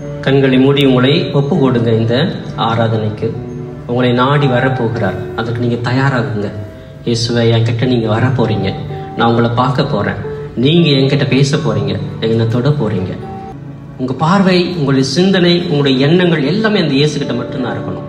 கண்களை மூடி உங்களை ஒப்பு கொடுங்க இந்த ஆராதனைக்கு உங்களை நாடி வரப்போகிறார் அதுக்கு நீங்க தயாராகுங்க இயேசுவை என்கிட்ட நீங்க வர போறீங்க நான் உங்களை பார்க்க போறேன் நீங்க என்கிட்ட பேச போறீங்க என்னை தொட போறீங்க உங்க பார்வை உங்களுடைய சிந்தனை உங்களுடைய எண்ணங்கள் எல்லாமே அந்த இயேசு கிட்ட மட்டும்தான் இருக்கணும்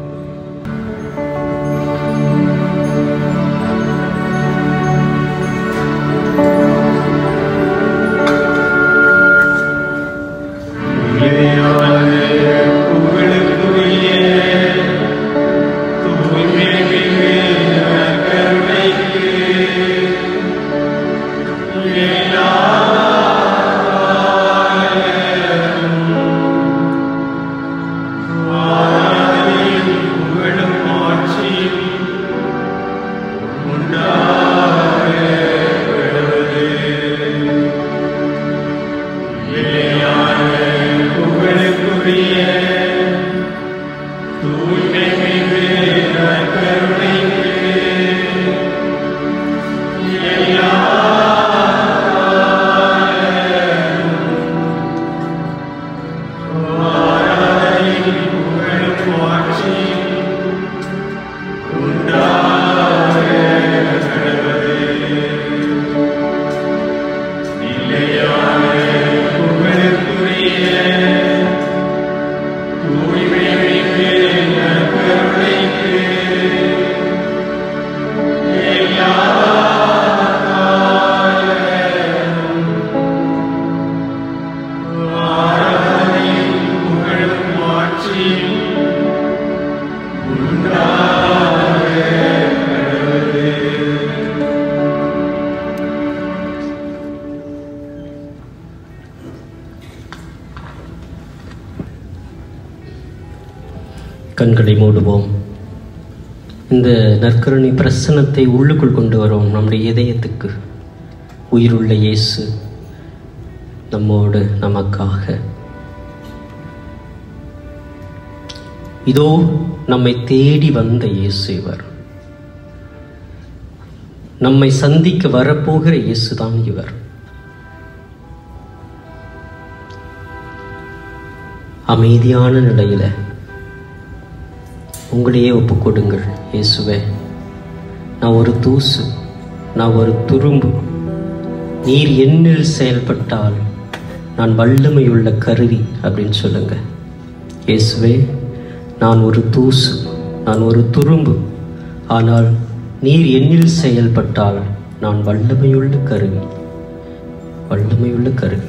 கண்களை மூடுவோம் இந்த நற்கருணை பிரசனத்தை உள்ளுக்குள் கொண்டு வரோம் நம்முடைய இதயத்துக்கு உயிருள்ள இயேசு நம்மோடு நமக்காக இதோ நம்மை தேடி வந்த இயேசு இவர் நம்மை சந்திக்க வரப்போகிற இயேசுதான் இவர் அமைதியான நிலையில உங்களையே ஒப்பு கொடுங்கள் இயேசுவே நான் ஒரு தூசு நான் ஒரு துரும்பு நீர் என்னில் செயல்பட்டால் நான் வல்லமையுள்ள கருவி அப்படின்னு சொல்லுங்க இயேசுவே நான் ஒரு தூசு நான் ஒரு துரும்பு ஆனால் நீர் என்னில் செயல்பட்டால் நான் வல்லமையுள்ள கருவி வல்லமையுள்ள கருவி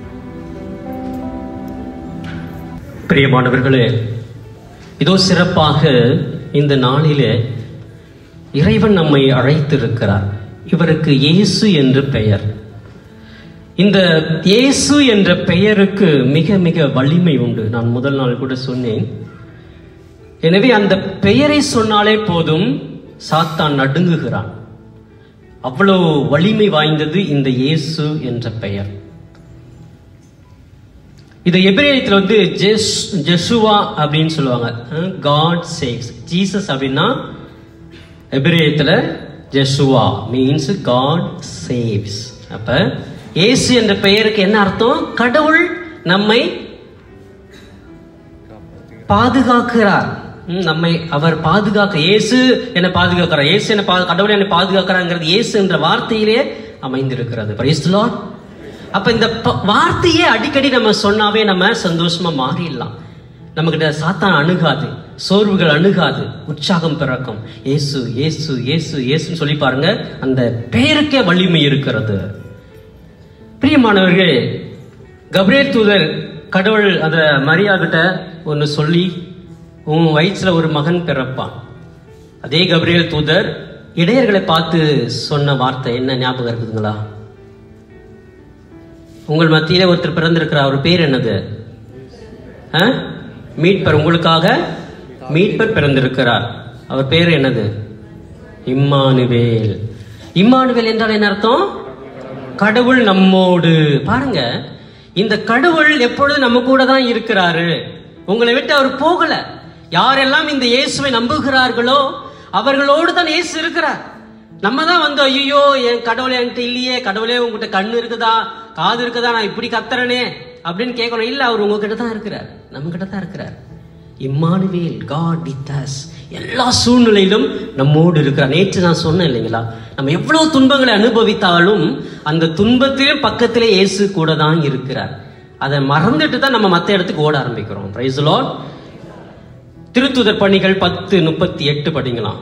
பிரியமானவர்களே இதோ சிறப்பாக இந்த நாளிலே இறைவன் நம்மை அழைத்திருக்கிறார் இவருக்கு இயேசு என்று பெயர் இந்த இயேசு என்ற பெயருக்கு மிக மிக வலிமை உண்டு நான் முதல் நாள் கூட சொன்னேன் எனவே அந்த பெயரை சொன்னாலே போதும் சாத்தான் நடுங்குகிறான் அவ்வளவு வலிமை வாய்ந்தது இந்த இயேசு என்ற பெயர் இது எபிரேயத்தில் வந்து ஜெஸ் ஜெசுவா அப்படின்னு சொல்லுவாங்க காட் சேவ்ஸ் ஜீசஸ் அப்படின்னா எபிரேயத்தில் ஜெசுவா மீன்ஸ் காட் சேவ்ஸ் அப்ப இயேசு என்ற பெயருக்கு என்ன அர்த்தம் கடவுள் நம்மை பாதுகாக்கிறார் ம், நம்மை அவர் பாதுகாக்க இயேசு என்னை பாதுகாக்கிறார் இயேசு என்ன பா- கடவுள் என்னை பாதுகாக்கிறாங்கிறது இயேசு என்ற வார்த்தையிலே அமைந்திருக்கிறது Praise the Lord. அப்ப இந்த ப- வார்த்தையே அடிக்கடி நம்ம சொன்னாவே நம்ம சந்தோஷமா மாறிடலாம் நம்மகிட்ட சாத்தான் அணுகாது சோர்வுகள் அணுகாது உற்சாகம் பிறக்கும் இயேசு இயேசு இயேசு இயேசுன்னு சொல்லி பாருங்க அந்த பெயருக்கே வலிமை இருக்கிறது பிரியமானவர்களே கப்ரியேல் தூதர் கடவுள் அத மரியா கிட்ட ஒன்னு சொல்லி உன் வயிற்றுல ஒரு மகன் பிறப்பான் அதே கப்ரியேல் தூதர் இடையர்களை பார்த்து சொன்ன வார்த்தை என்ன ஞாபகம் இருக்குதுங்களா உங்கள் மத்தியில ஒருத்தர் பிறந்திருக்கிறார் அவர் பேர் என்னது ஆ? மீட்பர் உங்களுக்காக மீட்பர் பிறந்திருக்கிறார் அவர் பேர் என்னது இம்மானுவேல் இம்மானுவேல் என்றால் என்ன அர்த்தம் கடவுள் நம்மோடு பாருங்க இந்த கடவுள் எப்பொழுது நம்ம கூட தான் இருக்கிறாரு உங்களை விட்டு அவர் போகல யாரெல்லாம் இந்த இயேசுவை நம்புகிறார்களோ அவர்களோடு தான் இயேசு இருக்கிறார் நம்ம தான் வந்து ஐயோ என் கடவுள் என்கிட்ட இல்லையே கடவுளே உங்ககிட்ட கண்ணு இருக்குதா காது இருக்குதா நான் இப்படி கத்துறனே அப்படின்னு கேட்கணும் இல்ல அவர் உங்ககிட்ட தான் இருக்கிறார் நம்ம கிட்ட தான் இருக்கிறார் இம்மானுவேல் காட் வித் அஸ் எல்லா சூழ்நிலையிலும் நம்மோடு இருக்கிறார் நேற்று நான் சொன்னேன் இல்லைங்களா நம்ம எவ்வளவு துன்பங்களை அனுபவித்தாலும் அந்த துன்பத்திலும் பக்கத்திலே இயேசு கூட தான் இருக்கிறார் அதை மறந்துட்டு தான் நம்ம மற்ற இடத்துக்கு ஓட ஆரம்பிக்கிறோம் பிரைஸ் லார்ட் திருத்துதர் பணிகள் பத்து முப்பத்தி எட்டு படிங்களாம்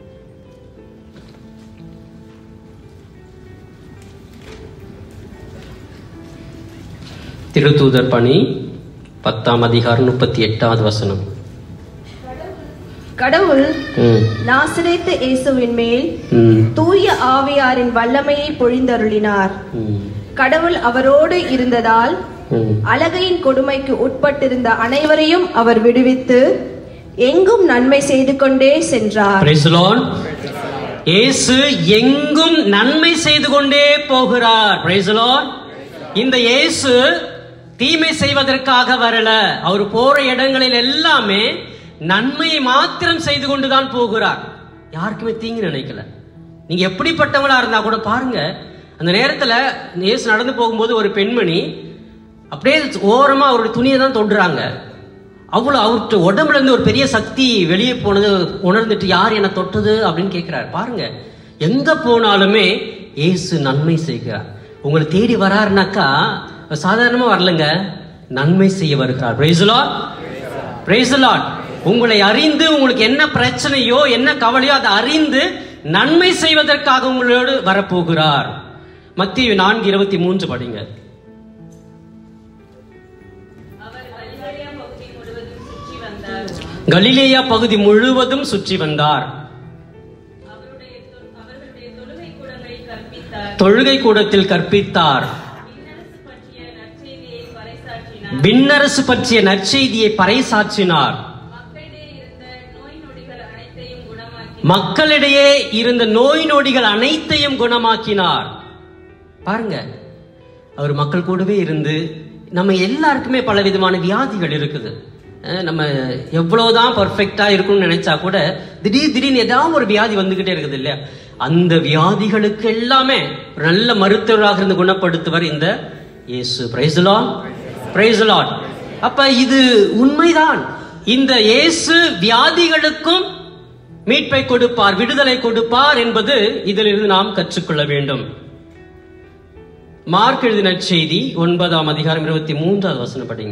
திருத்தூதர் பணி பத்தாம் அதிகாரம் முப்பத்தி எட்டாவது வசனம் கடவுள் ம், நாசரேத்து இயேசுவின் மேல் ம், தூய ஆவியாரின் வல்லமையை பொழிந்தருளினார் ம், கடவுள் அவரோடு இருந்ததால் ம். அழகையின் கொடுமைக்கு உட்பட்டிருந்த அனைவரையும் அவர் விடுவித்து எங்கும் நன்மை செய்து கொண்டே சென்றார் Praise the Lord. இயேசு எங்கும் நன்மை செய்து கொண்டே போகிறார் Praise the Lord. இந்த இயேசு தீமை செய்வதற்காக வரல அவர் போற இடங்களில் எல்லாமே நன்மையை மாத்திரம் செய்து கொண்டுதான் போகிறார் யாருக்குமே தீங்கு நினைக்கல நீங்க எப்படிப்பட்டவங்களா இருந்தா கூட பாருங்க அந்த நேரத்துல இயேசு நடந்து போகும்போது ஒரு பெண்மணி அப்படியே ஓரமா அவருடைய துணியை தான் தொடுறாங்க அவ்வளவு அவர்கிட்ட உடம்புல இருந்து ஒரு பெரிய சக்தி வெளியே போனது உணர்ந்துட்டு யார் என்ன தொட்டது அப்படின்னு கேட்கிறார் பாருங்க எங்க போனாலுமே இயேசு நன்மை செய்கிறார் உங்களை தேடி வராருனாக்கா சாதாரணமா வரலங்க நன்மை செய்ய வருகிறார் Praise the Lord. Praise the Lord. உங்களை அறிந்து உங்களுக்கு என்ன பிரச்சனையோ என்ன கவலையோ அதை அறிந்து நன்மை செய்வதற்காக உங்களோடு வரப்போகிறார் மத்திய நான்கு இருபத்தி மூன்று படிங்க கலிலேயா பகுதி முழுவதும் சுற்றி வந்தார் தொழுகை கூடத்தில் கற்பித்தார் விண்ணரசு பற்றிய நற்செய்தியை பறைசாற்றினார் மக்களிடையே இருந்த நோய் நொடிகள் அனைத்தையும் குணமாக்கினார் பாருங்க அவர் மக்கள் கூடவே இருந்து நம்ம எல்லாருக்குமே பல விதமான வியாதிகள் இருக்குது அஹ் நம்ம எவ்வளவுதான் பர்ஃபெக்டா இருக்கும்னு நினைச்சா கூட திடீர் திடீர்னு ஏதாவது ஒரு வியாதி வந்துகிட்டே இருக்குது இல்லையா அந்த வியாதிகளுக்கு எல்லாமே ஒரு நல்ல மருத்துவராக இருந்து குணப்படுத்துவர் இந்த இயேசு பிரைஸ்லான் பிரைஸ்லான் அப்ப இது உண்மைதான் இந்த இயேசு வியாதிகளுக்கும் மீட்பை கொடுப்பார் விடுதலை கொடுப்பார் என்பது இதிலிருந்து நாம் கற்றுக்கொள்ள வேண்டும் மார்க் எழுதின செய்தி ஒன்பதாம் அதிகாரம் இருபத்தி மூன்றாவது வசனம் படிங்க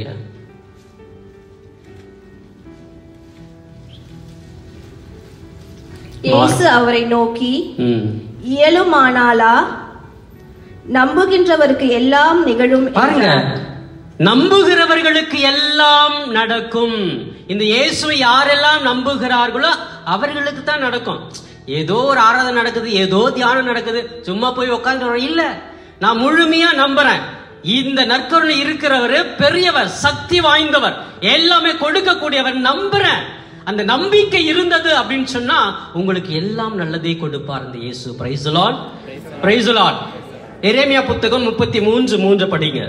இயேசு அவரை நோக்கி ம். இயலுமானாலா நம்புகின்றவருக்கு எல்லாம் நிகழும் பாருங்க என்றார். நம்புகிறவர்களுக்கு எல்லாம் நடக்கும் இந்த இயேசுவை யாரெல்லாம் நம்புகிறார்களோ அவர்களுக்கு தான் நடக்கும் ஏதோ ஒரு ஆராதனை நடக்குது ஏதோ தியானம் நடக்குது சும்மா போய் உட்காந்து இல்ல நான் முழுமையா நம்புறேன் இந்த நற்கருணை இருக்கிறவர் பெரியவர் சக்தி வாய்ந்தவர் எல்லாமே கொடுக்கக்கூடியவர் நம்புறேன் அந்த நம்பிக்கை இருந்தது அப்படின்னு சொன்னா உங்களுக்கு எல்லாம் நல்லதே கொடுப்பார் இந்த இயேசு பிரைசலான் பிரைசலான் எரேமியா புத்தகம் முப்பத்தி மூன்று மூன்று படிங்க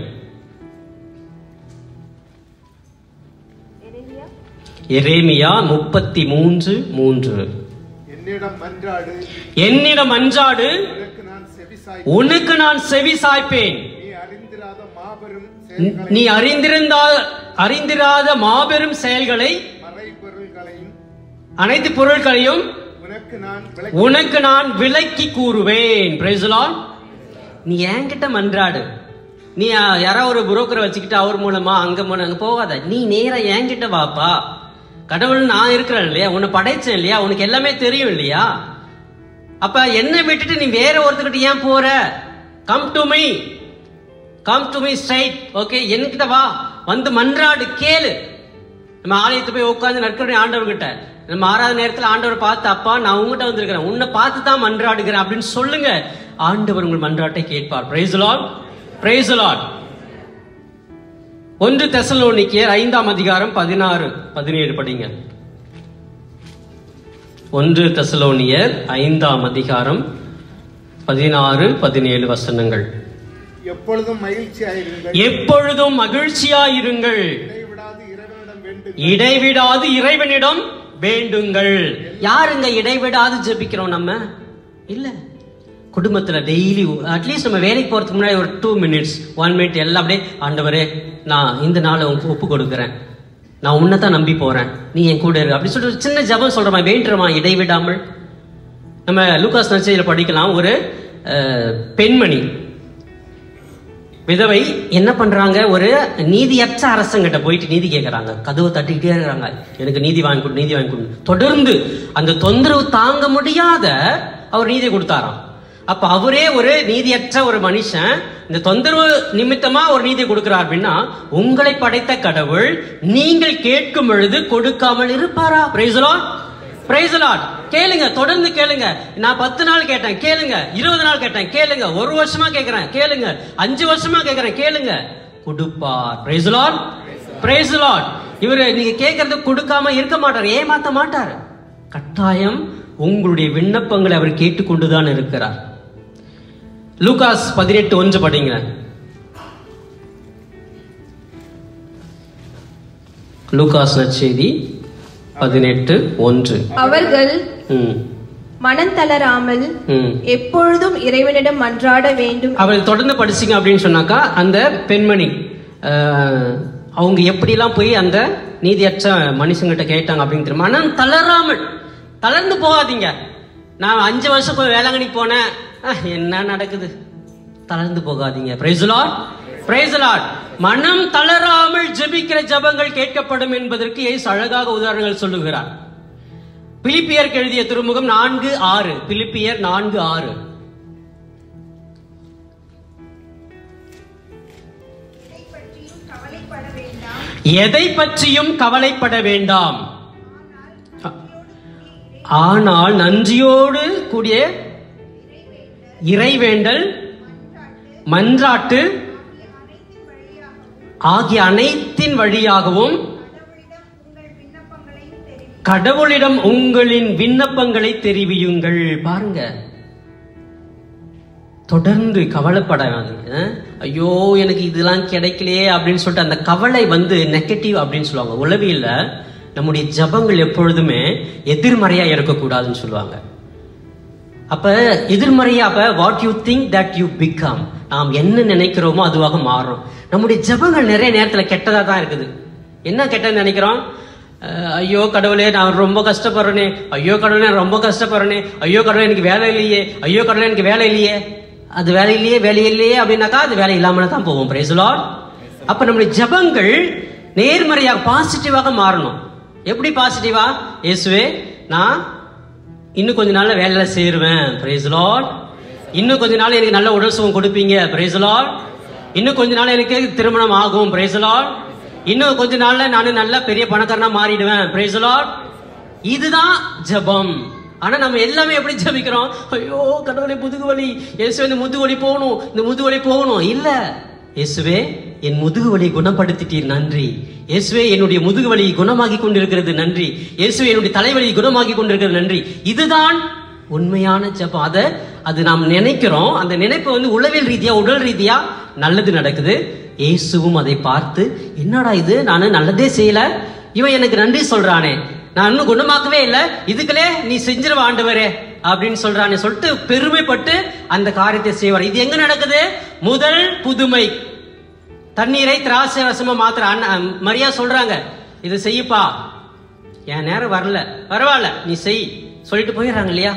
எரேமியா முப்பத்தி மூன்று மூன்று என்னிடம் மன்றாடு என்னிடம் அன்றாடு உனக்கு நான் செவிசாய் உனக்கு நான் செவி சாய்ப்பேன் நீ அறிந்திராத மாபெரும் நீ- செயல்களை நீ அறிந்திருந்தால் அறிந்திராத மாபெரும் செயல்களை மறைபொருள்களையும் அனைத்து பொருட்களையும் உனக்கு நான் விளக்கி உனக்கு நான் விலக்கி கூறுவேன் Praise the Lord. நீ என்கிட்ட மன்றாடு நீ அஹ், யாரோ ஒரு புரோக்கரை வச்சுக்கிட்டு அவர் மூலமா அங்க மூலம் அங்க போகாத நீ நேரா என்கிட்ட வாப்பா கடவுள் நான் இருக்கிறேன் இல்லையா உன்னை படைச்சேன் இல்லையா உனக்கு எல்லாமே தெரியும் இல்லையா அப்ப என்னை விட்டுட்டு நீ வேற ஒருத்தர்கிட்ட ஏன் போற come to me come to me straight okay என்கிட்ட வா வந்து மன்றாடு கேளு நம்ம ஆலயத்தை போய் உட்கார்ந்து நற்கருணை ஆண்டவர்கிட்ட நம்ம ஆறாவது நேரத்துல ஆண்டவர் பார்த்து அப்பா நான் உங்ககிட்ட வந்திருக்கிறேன் உன்னை பார்த்து தான் மன்றாடுகிறேன் அப்படின்னு சொல்லுங்க ஆண்டவர் உங்கள் மன்றாட்டை கேட்பார் பிரைஸ் லார்ட் பிரைஸ் லார்ட் ஒன்று தெசலோனிக்கேயர் ஐந்தாம் அதிகாரம் பதினாறு பதினேழு படிங்க ஒன்று தெசலோனியர் ஐந்தாம் அதிகாரம் பதினாறு பதினேழு வசனங்கள் எப்பொழுதும் மகிழ்ச்சியாயிருங்கள் எப்பொழுதும் மகிழ்ச்சியாயிருங்கள் இடைவிடாது இறைவனிடம் வேண்டும் இடைவிடாது இறைவனிடம் வேண்டுங்கள் யாருங்க இடைவிடாது ஜெபிக்கிறோம் நம்ம இல்ல குடும்பத்துல டெய்லி அட்லீஸ்ட் நம்ம வேலைக்கு போறதுக்கு முன்னாடி ஒரு டூ மினிட்ஸ் ஒன் மினிட் எல்லாம் அப்படியே ஆண்டவரே நான் இந்த நாளை உனக்கு ஒப்பு கொடுக்குறேன் நான் உன்னை தான் நம்பி போறேன் நீ என் கூட இரு அப்படி சொல்லிட்டு ஒரு சின்ன ஜபம் சொல்றமா வேண்டுறமா இடைவிடாமல் நம்ம லூகாஸ் நர்சரியில் படிக்கலாம் ஒரு அஹ், பெண்மணி விதவை என்ன பண்றாங்க ஒரு நீதியற்ற அரசங்கிட்ட போயிட்டு நீதி கேட்கறாங்க கதவு தட்டிக்கிட்டே இருக்கிறாங்க எனக்கு நீதி வாங்கி கொடு நீதி வாங்கி கொடு தொடர்ந்து அந்த தொந்தரவு தாங்க முடியாத அவர் நீதி கொடுத்தாராம் அப்ப அவரே ஒரு நீதியற்ற ஒரு மனுஷன் இந்த தொந்தரவு நிமித்தமா ஒரு நீதி கொடுக்கிறார் அப்படின்னா உங்களை படைத்த கடவுள் நீங்கள் கேட்கும் பொழுது கொடுக்காமல் இருப்பாரா பிரைசலோ பிரைசலாட் கேளுங்க தொடர்ந்து கேளுங்க நான் பத்து நாள் கேட்டேன் கேளுங்க இருபது நாள் கேட்டேன் கேளுங்க ஒரு வருஷமா கேட்கிறேன் கேளுங்க அஞ்சு வருஷமா கேட்கிறேன் கேளுங்க கொடுப்பார் பிரைசலாட் பிரைசலாட் இவரு நீங்க கேட்கறது கொடுக்காம இருக்க மாட்டார் ஏமாத்த மாட்டார் கட்டாயம் உங்களுடைய விண்ணப்பங்களை அவர் கேட்டுக்கொண்டுதான் இருக்கிறார் லூகாஸ் பதினெட்டு ஒன்று படிங்க லூகாஸ் நற்செய்தி பதினெட்டு ஒன்று அவர்கள் ம் மனம் தளராமல் ம் எப்பொழுதும் இறைவனிடம் மன்றாட வேண்டும் அவள் தொடர்ந்து படிச்சீங்க அப்படின்னு சொன்னாக்கா அந்த பெண்மணி அஹ், அவங்க எப்படிலாம் போய் அந்த நீதியற்ற மனுஷங்கிட்ட கேட்டாங்க அப்படின்னு தெரியும் மனம் தளராமல் தளர்ந்து போகாதீங்க நான் அஞ்சு வருஷம் போய் வேளாங்கண்ணி போனேன் அஹ், என்ன நடக்குது தளர்ந்து போகாதீங்க பிரைசலாட் பிரைசலாட் மனம் தளராமல் ஜெபிக்கிற ஜெபங்கள் கேட்கப்படும் என்பதற்கு இயேசு அழகாக உதாரணங்கள் சொல்லுகிறார் பிலிப்பியருக்கு எழுதிய திருமுகம் நான்கு ஆறு பிலிப்பியர் நான்கு ஆறு எதை பற்றியும் கவலைப்பட வேண்டாம் ஆனால் நன்றியோடு கூடிய இறைவேண்டல் மன்றாட்டு ஆகிய அனைத்தின் வழியாகவும் கடவுளிடம் உங்களின் விண்ணப்பங்களை தெரிவியுங்கள் பாருங்க தொடர்ந்து கவலைப்படாதீங்க ஐயோ எனக்கு இதெல்லாம் கிடைக்கலையே அப்படின்னு சொல்லிட்டு அந்த கவலை வந்து நெகட்டிவ் அப்படின்னு சொல்லுவாங்க உளவியல்ல நம்முடைய ஜபங்கள் எப்பொழுதுமே எதிர்மறையா இருக்கக்கூடாதுன்னு சொல்லுவாங்க அப்ப எதிர்மறையா அப்ப what you think that you become நாம் என்ன நினைக்கிறோமோ அதுவாக மாறும் நம்முடைய ஜபங்கள் நிறைய நேரத்துல கெட்டதா தான் இருக்குது என்ன கெட்டதுன்னு நினைக்கிறோம் அஹ், ஐயோ கடவுளே நான் ரொம்ப கஷ்டப்படுறேனே ஐயோ கடவுளே நான் ரொம்ப கஷ்டப்படுறேனே ஐயோ கடவுளே எனக்கு வேலை இல்லையே ஐயோ கடவுளே எனக்கு வேலை இல்லையே அது வேலை இல்லையே வேலை இல்லையே அப்படின்னாக்கா அது வேலை இல்லாமல தான் போவோம் பிரைஸ் லார்ட் அப்ப நம்முடைய ஜபங்கள் நேர்மறையாக பாசிட்டிவாக மாறணும் எப்படி பாசிட்டிவா இயேசுவே நான் இன்னும் கொஞ்ச நாள்ல வேலையில சேருவேன் பிரைஸ் லார்ட் இன்னும் கொஞ்ச நாள் எனக்கு நல்ல உடல் சுகம் கொடுப்பீங்க பிரைஸ் லார்ட் இன்னும் கொஞ்ச நாள் எனக்கு திருமணம் ஆகும் பிரைஸ் லார்ட் இன்னும் கொஞ்ச நாள்ல நான் நல்ல பெரிய பணக்காரனா மாறிடுவேன் பிரைஸ் லார்ட் இதுதான் ஜெபம் ஆனா நம்ம எல்லாமே எப்படி ஜெபிக்கிறோம் ஐயோ கடவுளே முதுகு வலி இயேசுவே இந்த முதுகு வலி போகணும் இந்த முதுகு வலி போகணும் இல்ல இயேசுவே என் முதுகு வலியை குணப்படுத்திட்டீர் நன்றி இயேசுவே என்னுடைய முதுகு வலி குணமாகி கொண்டிருக்கிறது நன்றி இயேசுவே என்னுடைய தலைவலி குணமாகி கொண்டிருக்கிறது நன்றி இதுதான் உண்மையான ஜெபம் அத அது நாம் நினைக்கிறோம் அந்த நினைப்பு வந்து உளவியல் ரீதியா உடல் ரீதியா நல்லது நடக்குது இயேசுவும் அதை பார்த்து என்னடா இது நான் நல்லதே செய்யல இவன் எனக்கு நன்றி சொல்றானே நான் இன்னும் குணமாக்கவே இல்லை இதுக்குள்ளே நீ செஞ்சிருவ ஆண்டவரே அப்படின்னு சொல்றானே சொல்லிட்டு பெருமைப்பட்டு அந்த காரியத்தை செய்வார் இது எங்க நடக்குது முதல் புதுமை தண்ணீரை திராட்சை ரசமா மாத்திர அண்ணன் மரியா சொல்றாங்க இது செய்யுப்பா என் நேரம் வரல பரவாயில்ல நீ செய் சொல்லிட்டு போயிடுறாங்க இல்லையா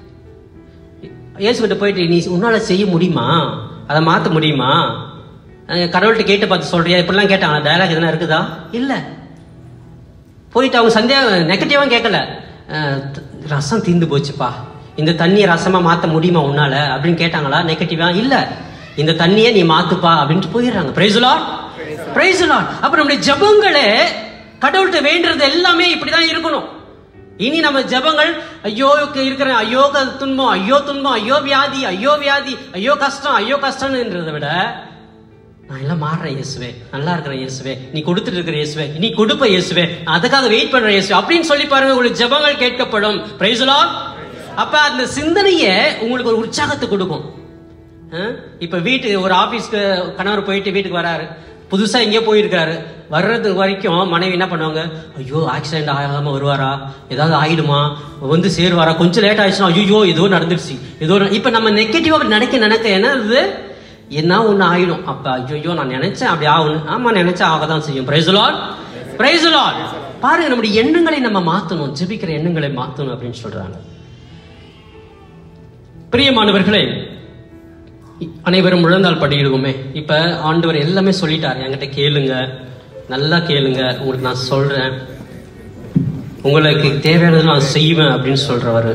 இயேசுகிட்ட போயிட்டு நீ உன்னால செய்ய முடியுமா அதை மாத்த முடியுமா அஹ் கடவுள்கிட்ட கேட்டு பார்த்து சொல்றியா இப்படிலாம் கேட்டாங்க டயலாக் எதுனா இருக்குதா இல்ல போயிட்டு அவங்க சந்தேகம் நெகட்டிவா கேட்கல அஹ் த- ரசம் தீந்து போச்சுப்பா இந்த தண்ணியை ரசமா மாத்த முடியுமா உன்னால அப்படின்னு கேட்டாங்களா நெகட்டிவா இல்ல இந்த தண்ணியை நீ மாத்துப்பா அப்படின்ட்டு போயிடுறாங்க பிரைசுலா பிரைசுலா அப்ப நம்முடைய ஜபங்களே கடவுள்கிட்ட வேண்டுறது எல்லாமே இப்படிதான் இருக்கணும் இனி நம்ம ஜெபங்கள் ஐயோ இருக்கிற ஐயோ க- துன்பம் ஐயோ துன்பம் ஐயோ வியாதி ஐயோ வியாதி ஐயோ கஷ்டம் ஐயோ கஷ்டம்ன்றதை விட நான் எல்லாம் மாறுறேன் இயேசுவே நல்லா இருக்கிறேன் இயேசுவே நீ கொடுத்துட்டு இருக்கிற இயேசுவே நீ கொடுப்ப இயேசுவே நான் அதுக்காக வெயிட் பண்றேன் இயேசுவே அப்படின்னு சொல்லி பாருங்க உங்களுக்கு ஜெபங்கள் கேட்கப்படும் பிரைஸ்லா அப்ப அந்த சிந்தனையே உங்களுக்கு ஒரு உற்சாகத்தை கொடுக்கும் அஹ்? இப்ப வீட்டுக்கு ஒரு ஆபீஸ்க்கு கணவர் போயிட்டு வீட்டுக்கு வராரு புதுசா எங்கேயோ போயிருக்காரு வர்றது வரைக்கும் மனைவி என்ன பண்ணுவாங்க ஐயோ ஆக்சிடென்ட் ஆகாம வருவாரா ஏதாவது ஆயிடுமா வந்து சேருவாரா கொஞ்சம் லேட் ஆயிடுச்சுன்னா ஐயோ ஏதோ நடந்துருச்சு ஏதோ ந- இப்ப நம்ம நெகட்டிவா நினைக்க நினைக்க என்ன இது என்ன ஒண்ணு ஆயிடும் அப்ப ஐயோ நான் நினைச்சேன் அப்படி ஆகணும் ஆமா நினைச்சா ஆக தான் செய்யும் பிரைஸ் லார்ட் பிரைஸ் லார்ட் பாருங்க நம்முடைய எண்ணங்களை நம்ம மாத்தணும் ஜெபிக்கிற எண்ணங்களை மாத்தணும் அப்படின்னு சொல்றாங்க பிரியமானவர்களே அனைவரும் முழந்தால் படியிடுவோமே இப்ப ஆண்டவர் எல்லாமே சொல்லிட்டாரு என்கிட்ட கேளுங்க நல்லா கேளுங்க உங்களுக்கு நான் சொல்றேன் உங்களுக்கு தேவையானது நான் செய்வேன் அப்படின்னு சொல்றவரு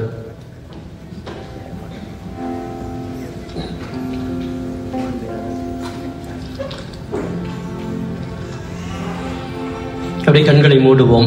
அப்படியே கண்களை மூடுவோம்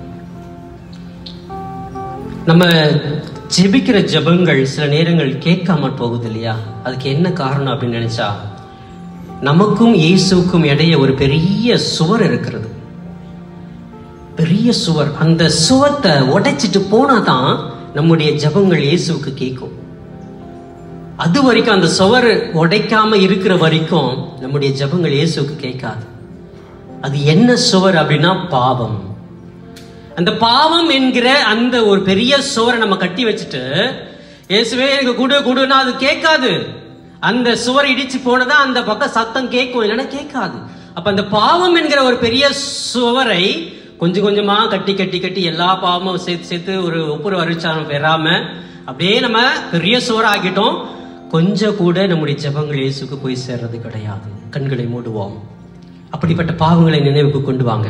நம்ம ஜெபிக்கிற ஜெபங்கள் சில நேரங்கள் கேட்காமல் போகுது இல்லையா அதுக்கு என்ன காரணம் அப்படின்னு நினைச்சா நமக்கும் இயேசுக்கும் இடையே ஒரு பெரிய சுவர் இருக்கிறது பெரிய சுவர் அந்த சுவத்தை உடைச்சிட்டு போனாதான் நம்முடைய ஜெபங்கள் இயேசுவுக்கு கேட்கும் அது வரைக்கும் அந்த சுவர் உடைக்காம இருக்கிற வரைக்கும் நம்முடைய ஜெபங்கள் இயேசுவுக்கு கேட்காது அது என்ன சுவர் அப்படின்னா பாவம் அந்த பாவம் என்கிற அந்த ஒரு பெரிய சுவரை நம்ம கட்டி வச்சுட்டு இயேசுவே எனக்கு குடு குடுன்னா அது கேட்காது அந்த சுவர் இடிச்சு போனதா அந்த பக்கம் சத்தம் கேட்கும் இல்லைன்னா கேட்காது அப்ப அந்த பாவம் என்கிற ஒரு பெரிய சுவரை கொஞ்சம் கொஞ்சமா கட்டி கட்டி கட்டி எல்லா பாவமும் சேர்த்து சேர்த்து ஒரு ஒப்புர வரிச்சாரம் பெறாம அப்படியே நம்ம பெரிய சுவர் ஆகிட்டோம் கொஞ்சம் கூட நம்முடைய ஜெபங்கள் இயேசுக்கு போய் சேர்றது கிடையாது கண்களை மூடுவோம் அப்படிப்பட்ட பாவங்களை நினைவுக்கு கொண்டு வாங்க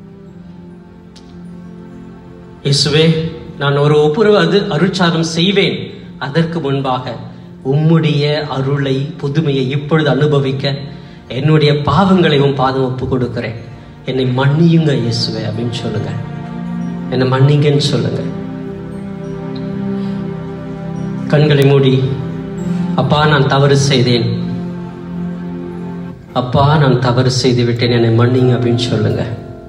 இயேசுவே நான் ஒரு ஒப்புரவு அது அருட்சாதம் செய்வேன் அதற்கு முன்பாக உம்முடைய அருளை புதுமையை இப்பொழுது அனுபவிக்க என்னுடைய பாவங்களை உன் பாதம் ஒப்பு கொடுக்கிறேன் என்னை மன்னியுங்க இயேசுவே அப்படின்னு சொல்லுங்க என்னை மன்னிங்கன்னு சொல்லுங்க கண்களை மூடி அப்பா நான் தவறு செய்தேன் அப்பா நான் தவறு செய்து விட்டேன் என்னை மன்னிங்க அப்படின்னு சொல்லுங்க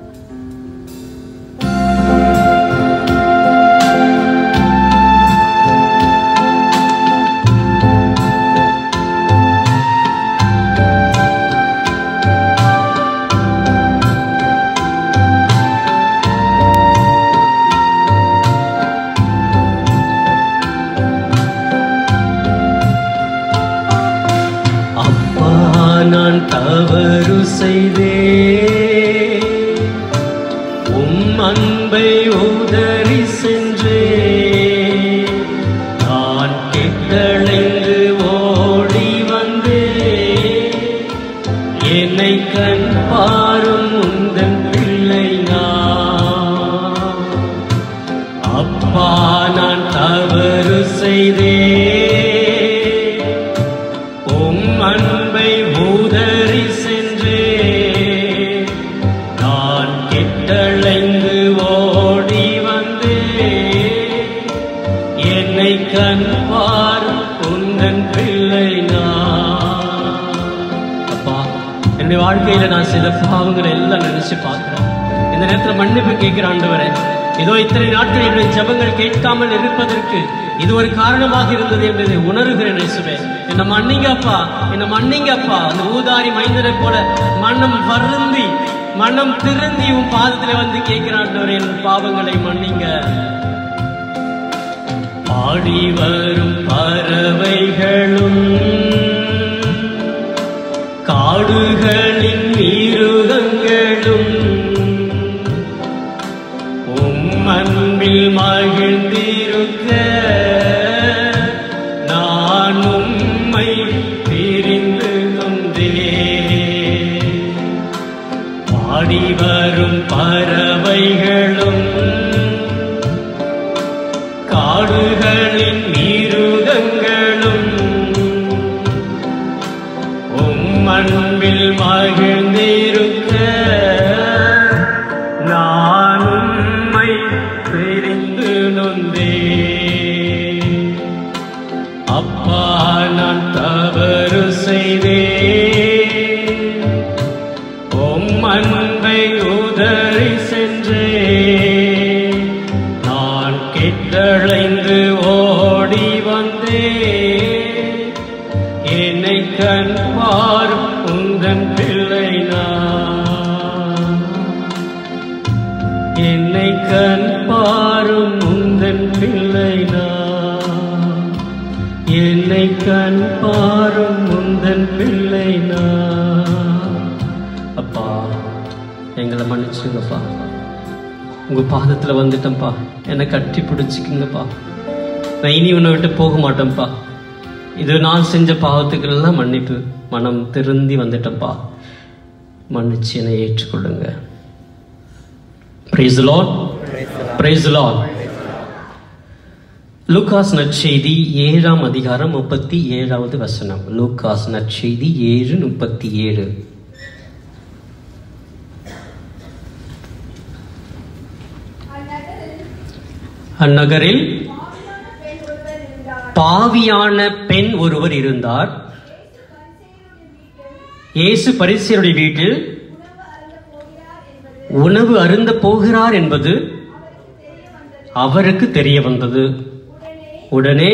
அப்பா நான் தவறு செய்தே உம் அன்பை உதறி சென்றே நான் கெட்டழைந்து ஓடி வந்தே என்னை கண் பாரும் உந்தன் பிள்ளை நான் அப்பா நான் தவறு செய்தே உம் அன்பை ஊதறி சென்றே நான் கெட்டழைந்து ஓடி வந்தே என்னை கண் பாரும் உந்தன் பிள்ளை நான் அப்பா என்னுடைய வாழ்க்கையில நான் சில பாவங்களை எல்லாம் நினைச்சு பார்க்கிறேன் இந்த நேரத்துல மன்னிப்பு கேட்கிற ஆண்டவரே இதோ இத்தனை நாட்கள் என்னுடைய ஜெபங்கள் கேட்காமல் இருப்பதற்கு இது ஒரு காரணமாக இருந்தது என்பதை உணர்கிறேன் இயேசுவே என்ன மன்னிங்கப்பா என்ன மன்னிங்கப்பா அந்த ஊதாரி மைந்தனை போல மனம் வருந்தி மனம் திருந்தி உன் பாதத்துல வந்து கேட்கிற ஆண்டவரே என் பாவங்களை மன்னிங்க பாடி வரும் பறவைகளும் காடுகளின் மிருகங்களும் உம் அன்பில் மகிழ்ந்திருக்க நான் உம்மை பிரிந்து கொண்டே பாடி வரும் பறவைகளும் காடுகளின் மிருகங்களும் உம் அன்பில் மகிழ்ந்திருக்க நான் உம்மை பிரிந்து நொந்தே அப்பா நான் தவறு செய்தே உம் அன்பை உதறி சென்றே நான் கெட்டழைந்து ஓடி வந்தே என்னை கண் பாரும் உந்தன் பிள்ளை நான் மன்னிச்சுங்கப்பா உங்க பாதத்துல வந்துட்டேன்ப்பா என்னை கட்டி பிடிச்சிக்குங்கப்பா நான் இனி உன்னை விட்டு போக மாட்டேன்ப்பா இது நான் செஞ்ச பாவத்துக்கெல்லாம் மன்னிப்பு மனம் திருந்தி வந்துட்டேன்ப்பா மன்னிச்சு என்னை ஏற்றுக்கொள்ளுங்க praise Lord praise Lord Lucas நற்செய்தி ஏழாம் அதிகாரம் முப்பத்தி ஏழாவது வசனம் லூகாஸ் நற்செய்தி ஏழு முப்பத்தி ஏழு அந்நகரில் பாவியான பெண் ஒருவர் இருந்தார் இயேசு பரிசேருடைய வீட்டில் உணவு அருந்த போகிறார் என்பது அவருக்கு தெரிய வந்தது உடனே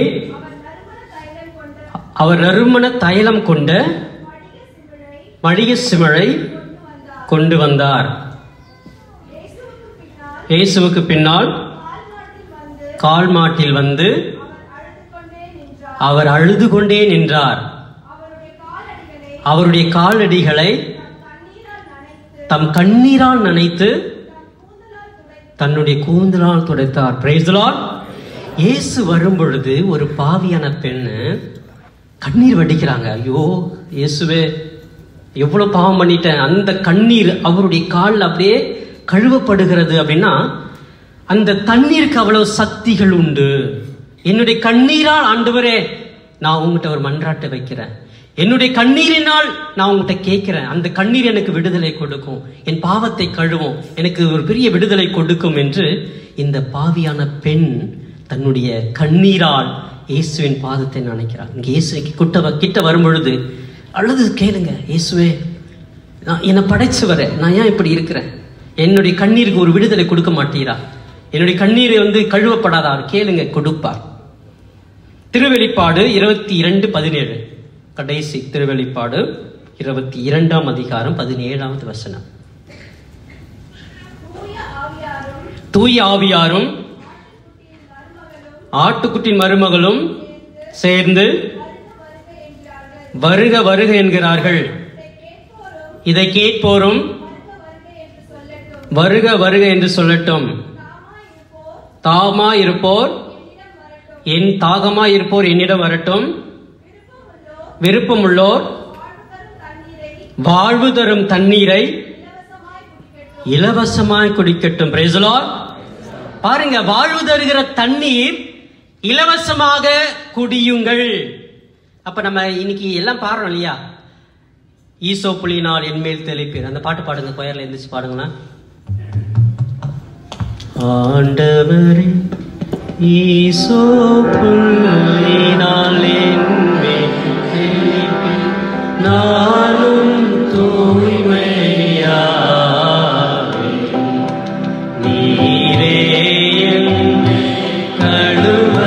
அவர் நறுமண தைலம் கொண்ட மளிகை சிமிழை கொண்டு வந்தார் இயேசுவுக்கு பின்னால் கால் மாட்டில் வந்து அவர் அழுது கொண்டே நின்றார் அவருடைய காலடிகளை தம் கண்ணீரால் நனைத்து தன்னுடைய கூந்தலால் துடைத்தார் Praise the Lord. இயேசு வரும் பொழுது ஒரு பாவியான பெண்ணு கண்ணீர் வடிக்கிறாங்க ஐயோ இயேசுவே எவ்வளவு பாவம் பண்ணிட்டேன் அந்த கண்ணீர் அவருடைய காலில் அப்படியே கழுவப்படுகிறது அப்படின்னா அந்த தண்ணீருக்கு அவ்வளவு சக்திகள் உண்டு என்னுடைய கண்ணீரால் ஆண்டவரே நான் உங்ககிட்ட ஒரு மன்றாட்டை வைக்கிறேன் என்னுடைய கண்ணீரினால் நான் உங்ககிட்ட கேட்கிறேன் அந்த கண்ணீர் எனக்கு விடுதலை கொடுக்கும் என் பாவத்தை கழுவும் எனக்கு ஒரு பெரிய விடுதலை கொடுக்கும் என்று இந்த பாவியான பெண் தன்னுடைய கண்ணீரால் இயேசுவின் பாதத்தை நினைக்கிறார் இங்க இயேசு கிட்ட வ- கிட்ட வரும் பொழுது அழுது கேளுங்க இயேசுவே நான் என்னை படைச்சவரே நான் ஏன் இப்படி இருக்கிறேன் என்னுடைய கண்ணீருக்கு ஒரு விடுதலை கொடுக்க மாட்டீரா என்னுடைய கண்ணீரை வந்து கழுவப்படாதா கேளுங்க கொடுப்பார் திருவெளிப்பாடு இருபத்தி இரண்டு பதினேழு கடைசி திருவெளிப்பாடு இருபத்தி இரண்டாம் அதிகாரம் பதினேழாவது வசனம் தூய ஆவியாரும் ஆட்டுக்குட்டின் மருமகளும் சேர்ந்து வருக வருக என்கிறார்கள் இதை கேட்போரும் வருக வருக என்று சொல்லட்டும் தாமா இருப்போர் என் தாகமா இருப்போர் என்னிடம் வரட்டும் விருப்பமுள்ளோர் வாழ்வு தரும் தண்ணீரை இலவசமாய் குடிக்கட்டும் Praise the Lord. பாருங்க வாழ்வு தருகிற தண்ணீர் இலவசமாக குடியுங்கள் அப்ப நம்ம இன்னைக்கு எல்லாம் பாடுறோம் இல்லையா ஈசோ புலினால் என்மேல் தெளிப்பீர் அந்த பாட்டு பாடுங்க கொயர்ல எந்திரிச்சு பாடுங்களா ஆண்டவரே ஈசோ புலினால் என்மேல் தெளிப்பீர் நானும் தூய்மையாவே நீரே என்னை கழுவ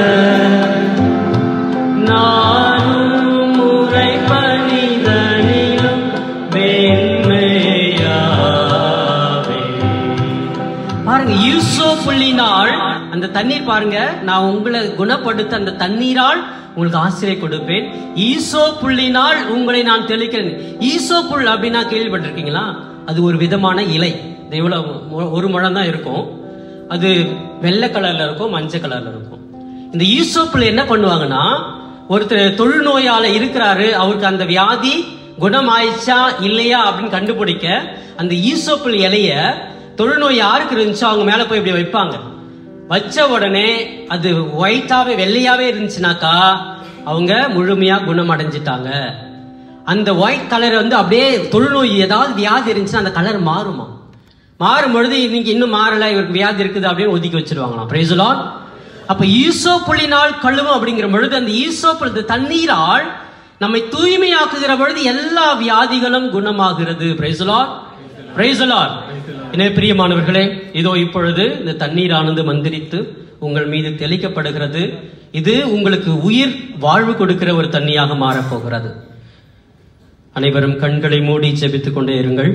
நானும் முறை பணிதனிலும் வெண்மையாவே பாருங்க யூசோ புள்ளினால் அந்த தண்ணீர் பாருங்க நான் உங்களை குணப்படுத்த அந்த தண்ணீரால் உங்களுக்கு ஆசிரியை கொடுப்பேன் ஈசோ புள்ளினால் உங்களை நான் தெளிக்கிறேன் ஈசோ புல் அப்படின்னா கேள்விப்பட்டிருக்கீங்களா அது ஒரு விதமான இலை இது எவ்வளவு மு- ஒரு முழம் தான் இருக்கும் அது வெள்ளை கலர்ல இருக்கும் மஞ்சள் கலர்ல இருக்கும் இந்த ஈசோ புல் என்ன பண்ணுவாங்கன்னா ஒருத்தர் தொழுநோயால இருக்கிறாரு அவருக்கு அந்த வியாதி குணமாயிடுச்சா இல்லையா அப்படின்னு கண்டுபிடிக்க அந்த ஈசோப்பிள் இலைய தொழுநோய் யாருக்கு இருந்துச்சோ அவங்க மேல போய் இப்படி வைப்பாங்க வச்ச உடனே அது ஒயிட்டாவே வெள்ளையாவே இருந்துச்சுனாக்கா அவங்க முழுமையா குணமடைஞ்சிட்டாங்க அந்த ஒயிட் கலர் வந்து அப்படியே தொழுநோய் ஏதாவது வியாதி இருந்துச்சுன்னா அந்த கலர் மாறுமா மாறும் பொழுது இன்னைக்கு இன்னும் மாறல இவருக்கு வியாதி இருக்குது அப்படின்னு ஒதுக்கி வச்சிருவாங்களாம் Praise the Lord. அப்ப ஈசோ புள்ளினால் கழுவும் அப்படிங்கிற பொழுது அந்த ஈசோ புல் இந்த தண்ணீரால் நம்மை தூய்மையாக்குகிற பொழுது எல்லா வியாதிகளும் குணமாகிறது Praise the Lord. Praise the Lord. எனவே பிரியமானவர்களே இதோ இப்பொழுது இந்த தண்ணீரானது மந்திரித்து உங்கள் மீது தெளிக்கப்படுகிறது இது உங்களுக்கு உயிர் வாழ்வு கொடுக்கிற ஒரு தண்ணியாக மாறப்போகிறது அனைவரும் கண்களை மூடி ஜெபித்துக் கொண்டே இருங்கள்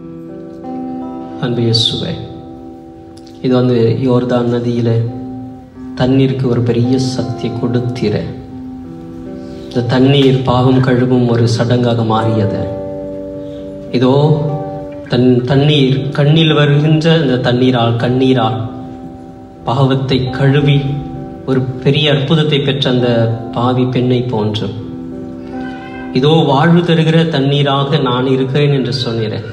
அன்பு இயேசுவே இது வந்து யோர்தான் நதியில தண்ணீருக்கு ஒரு பெரிய சக்தி கொடுத்திர இந்த தண்ணீர் பாவம் கழுவும் ஒரு சடங்காக மாறியது இதோ தன் தண்ணீர் கண்ணில் வருகின்ற அந்த தண்ணீரால் கண்ணீரால் பாவத்தை கழுவி ஒரு பெரிய அற்புதத்தை பெற்ற அந்த பாவி பெண்ணை போன்றும் இதோ வாழ்வு தருகிற தண்ணீராக நான் இருக்கிறேன் என்று சொன்னேன்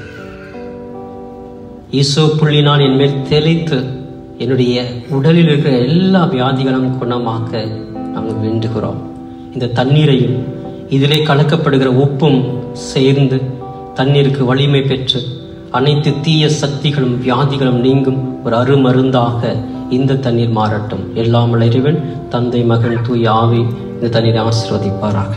ஈசோ புள்ளினால் என் மேல் தெளித்து என்னுடைய உடலில் இருக்கிற எல்லா வியாதிகளும் குணமாக்க நாங்கள் வேண்டுகிறோம் இந்த தண்ணீரையும் இதிலே கலக்கப்படுகிற உப்பும் சேர்ந்து தண்ணீருக்கு வலிமை பெற்று அனைத்து தீய சக்திகளும் வியாதிகளும் நீங்கும் ஒரு அருமருந்தாக இந்த தண்ணீர் மாறட்டும் எல்லாம் இறைவன் தந்தை மகன் தூய் ஆவி இந்த தண்ணீரை ஆசிர்வதிப்பாராக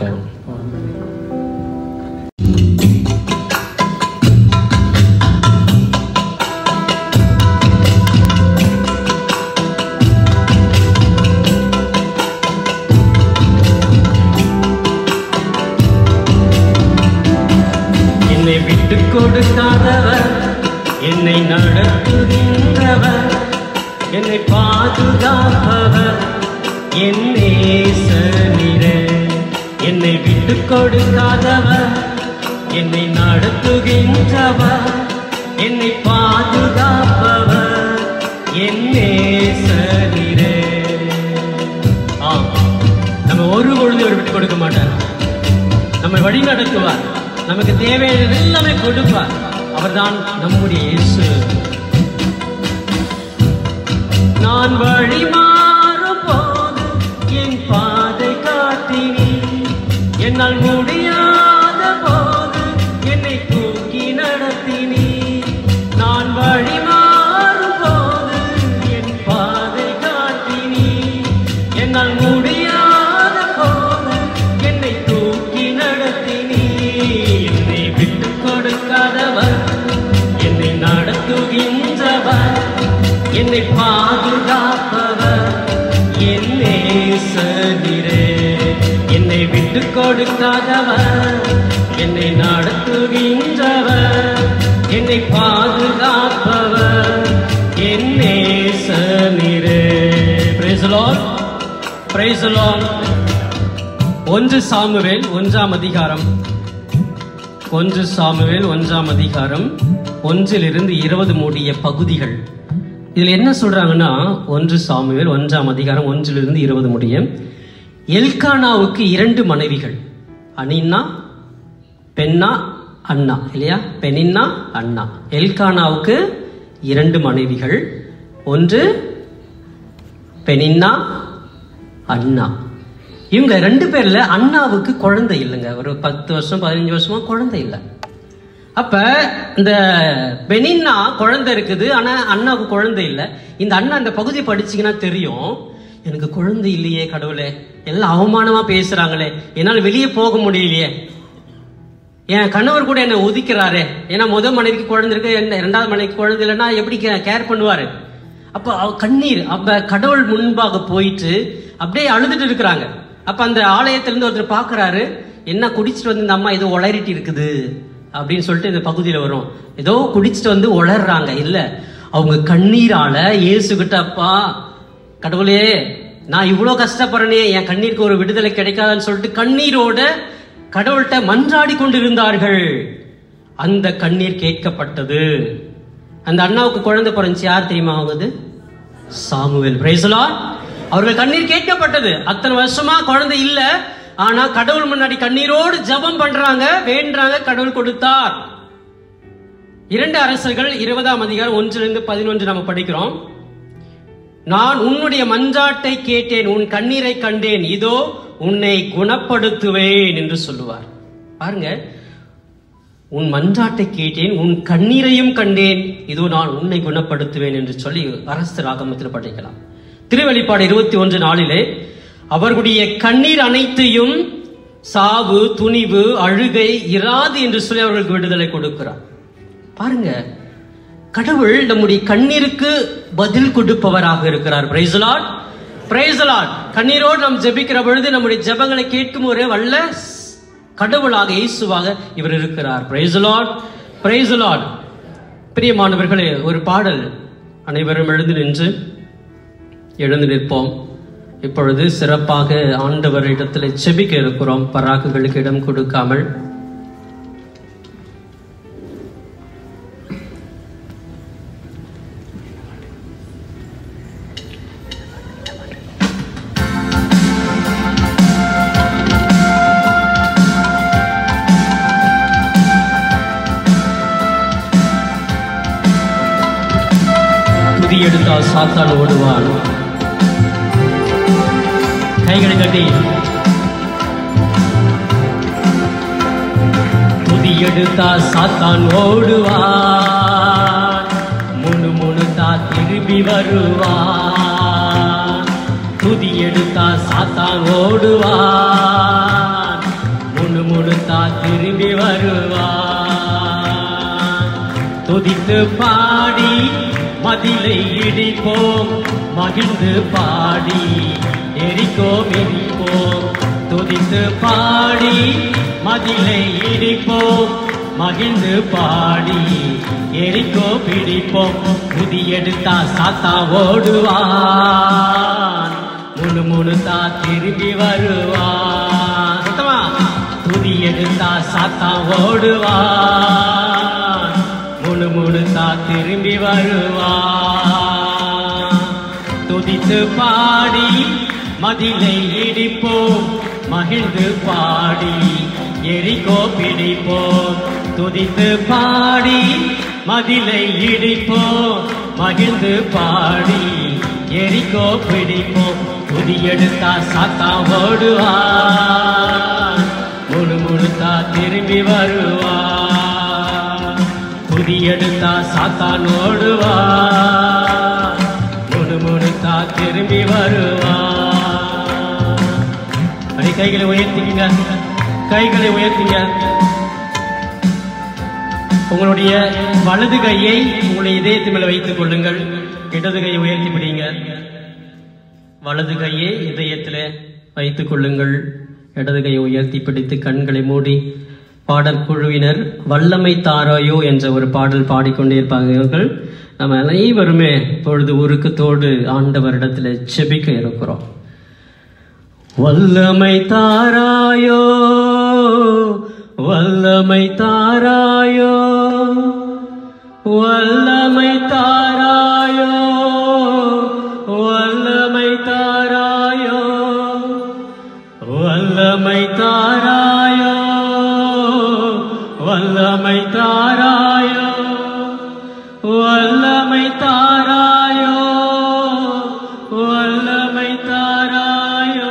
என்னை விட்டு கொடுக்காதவர் என்னை நடத்துகின்றவர் என்னை பாதுகாப்பவர் என் நேசனிரே என்னை விட்டு கொடுக்காதவர் என்னை நடத்துகின்றவர் என்னை பாதுகாப்பவர் என் நேசனிரே ஆ நம்ம ஒரு பொழுது அவர் விட்டு கொடுக்க மாட்டார் நம்மை வழி நடத்துவார் நமக்கு தேவையானது எல்லாமே கொடுப்பார் அவர்தான் நம்முடைய இயேசு நான் வழி மாறும் போது என் பாதை காட்டினி என்னால் முடியாத போது என்னை தூக்கி நடத்தினி நான் வழி மாறும் போது என் பாதை காட்டினி என்னால் முடியாத போது என்னை தூக்கி நடத்தினி என்னை விட்டு கொடுக்காதவர் என்னை நடத்துகின்றவர் என்னை பாதுகாப்பவர் என் நேசனிரே என்னை விட்டு கொடுக்காதவர் என்னை நடத்துகின்றவர் என்னை பாதுகாப்பவர் என் நேசனிரே Praise the Lord. Praise the Lord. ஒன்று சாமுவேல் ஒன்றாம் அதிகாரம் ஒன்று சாமுவேல் ஒன்றாம் அதிகாரம் ஒன்றிலிருந்து இருபது மூடிய பகுதிகள் இதில் என்ன சொல்றாங்கன்னா ஒன்று சாமுவேல் ஒன்றாம் அதிகாரம் ஒன்றிலிருந்து இருபது முடிய எல்கானாவுக்கு இரண்டு மனைவிகள் அனின்னா பெண்ணா அண்ணா இல்லையா பெனின்னா அண்ணா எல்கானாவுக்கு இரண்டு மனைவிகள் ஒன்று பெனின்னா அண்ணா இவங்க ரெண்டு பேர்ல அண்ணாவுக்கு குழந்தை இல்லைங்க ஒரு பத்து வருஷம் பதினஞ்சு வருஷமா குழந்தை இல்லை அப்ப இந்த பெனின்னா குழந்தை இருக்குது ஆனா அண்ணாவுக்கு குழந்தை இல்லை இந்த அண்ணா இந்த பகுதி படிச்சீங்கன்னா தெரியும் எனக்கு குழந்தை இல்லையே கடவுளே எல்லாம் அவமானமா பேசுறாங்களே என்னால் வெளியே போக முடியலையே என் கணவர் கூட என்னை ஒதுக்கிறாரே ஏன்னா முத மனைவிக்கு குழந்தை இருக்கு என்ன இரண்டாவது மனைவிக்கு குழந்தை இல்லைன்னா எப்படி கேர் பண்ணுவாரு அப்ப அவ கண்ணீர் அப்ப கடவுள் முன்பாக போயிட்டு அப்படியே அழுதுட்டு இருக்கிறாங்க அப்ப அந்த ஆலயத்திலிருந்து ஒருத்தர் பாக்குறாரு என்ன குடிச்சிட்டு வந்து இந்த அம்மா ஏதோ உளறிட்டு இருக்குது அப்படின்னு சொல்லிட்டு இந்த பகுதியில வரும் ஏதோ குடிச்சிட்டு வந்து உளறாங்க இல்ல அவங்க கண்ணீரால இயேசு கிட்ட அப்பா கடவுளே நான் இவ்வளோ கஷ்டப்படுறேனே என் கண்ணீருக்கு ஒரு விடுதலை கிடைக்காதுன்னு சொல்லிட்டு கண்ணீரோட கடவுள்கிட்ட மன்றாடி கொண்டிருந்தார்கள் அந்த கண்ணீர் கேட்கப்பட்டது அந்த அண்ணாவுக்கு குழந்தை பிறந்துச்சு யார் தெரியுமா ஆகுது சாமுவேல் பிரைசலா அவர்கள் கண்ணீர் கேட்கப்பட்டது அத்தனை வருஷமா குழந்தை இல்ல ஆனா கடவுள் முன்னாடி கண்ணீரோடு ஜெபம் பண்றாங்க வேண்டுறாங்க கடவுள் கொடுத்தார் இரண்டு அரசர்கள் இருபதாம் அதிகாரம் ஒன்றிலிருந்து பதினொன்று நம்ம படிக்கிறோம் நான் உன்னுடைய மன்றாட்டை கேட்டேன் உன் கண்ணீரை கண்டேன் இதோ உன்னை குணப்படுத்துவேன் என்று சொல்லுவார் பாருங்க உன் மன்றாட்டை கேட்டேன் உன் கண்ணீரையும் கண்டேன் இதோ நான் உன்னை குணப்படுத்துவேன் என்று சொல்லி அரசர் ஆகமத்தில் படிக்கலாம் திருவெளிப்பாடு இருபத்தி ஒன்று நாளிலே அவர்களுடைய கண்ணீர் அனைத்தையும் சாவு துணிவு அழுகை இராது என்று சொல்லி அவர்களுக்கு விடுதலை கொடுக்கிறார் பாருங்க கடவுள் நம்முடைய கண்ணீருக்கு பதில் கொடுப்பவராக இருக்கிறார் பிரைசலாட் பிரைசலாட் கண்ணீரோடு நாம் ஜெபிக்கிற பொழுது நம்முடைய ஜெபங்களை கேட்கும் ஒரு வல்ல கடவுளாக இயேசுவாக இவர் இருக்கிறார் பிரைசலாட் பிரைசலாட் பிரியமானவர்களே ஒரு பாடல் அனைவரும் எழுந்து நின்று எழுந்து நிற்போம் இப்பொழுது சிறப்பாக ஆண்டவர் இடத்துல செபிக்க இருக்கிறோம் பராக்குகளுக்கு இடம் கொடுக்காமல் துதி எடுத்தால் சாத்தான் ஓடுவான் கைகளை தட்டி துதி எடுத்தா சாத்தான் ஓடுவான் முணு முணுத்தா திரும்பி வருவான் துதி எடுத்தா சாத்தான் ஓடுவான் முணு முணுத்தா திரும்பி வருவான் துதித்து பாடி மதிலை இடிப்போம் மகிழ்ந்து பாடி எரிக்கோ மிதிப்போம் துதித்து பாடி மதிலை இடிப்போம் மகிழ்ந்து பாடி எரிக்கோ பிடிப்போம் புதி எடுத்தா சாத்தா ஓடுவான் முழு முழுத்தா திரும்பி வருவான் சத்தமா துதி எடுத்தா சாத்தா ஓடுவான் முழு முழுத்தா திரும்பி வருவான் துதித்து பாடி மதிலை இடிப்போம் மகிழ்ந்து பாடி எரிகோ பிடிப்போம் துதித்து பாடி மதிலை இடிப்போம் மகிழ்ந்து பாடி எரிகோ பிடிப்போம் துதி எடுத்தா சாத்தா ஓடுவான் முழு முழுத்தா திரும்பி வருவான் துதி எடுத்தா சாத்தான் ஓடுவான் முழு முழுத்தா திரும்பி வருவான் அப்படி கைகளை உயர்த்திக்கங்க கைகளை உயர்த்திங்க உங்களுடைய வலது கையை உங்களுடைய இதயத்து மேல வைத்துக் கொள்ளுங்கள் இடது கையை உயர்த்தி பிடிங்க வலது கையை இதயத்தில் வைத்துக் கொள்ளுங்கள் இடது கையை உயர்த்தி பிடித்து கண்களை மூடி பாடல் குழுவினர் வல்லமை தாராயோ என்ற ஒரு பாடல் பாடிக்கொண்டே இருப்பார்கள் நம்ம அனைவருமே பொழுது உருக்கத்தோடு ஆண்டவரிடத்தில் செபிக்க இருக்கிறோம் வல்லமை தாராயோ வல்லமை தாராயோ வல்லமை தாராயோ வல்லமை தாராயோ வல்லமை தாராயோ வல்லமை தாராயோ வல்லமை தாராயோ வல்லமை தாராயோ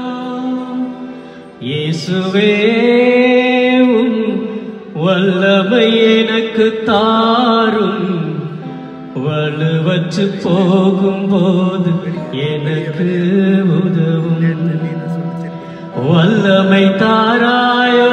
இயேசுவே உம் வல்லமை எனக்கு தாரும் வலுவற்று போகும்போது எனக்கு உதவும் வல்லமை தாராயோ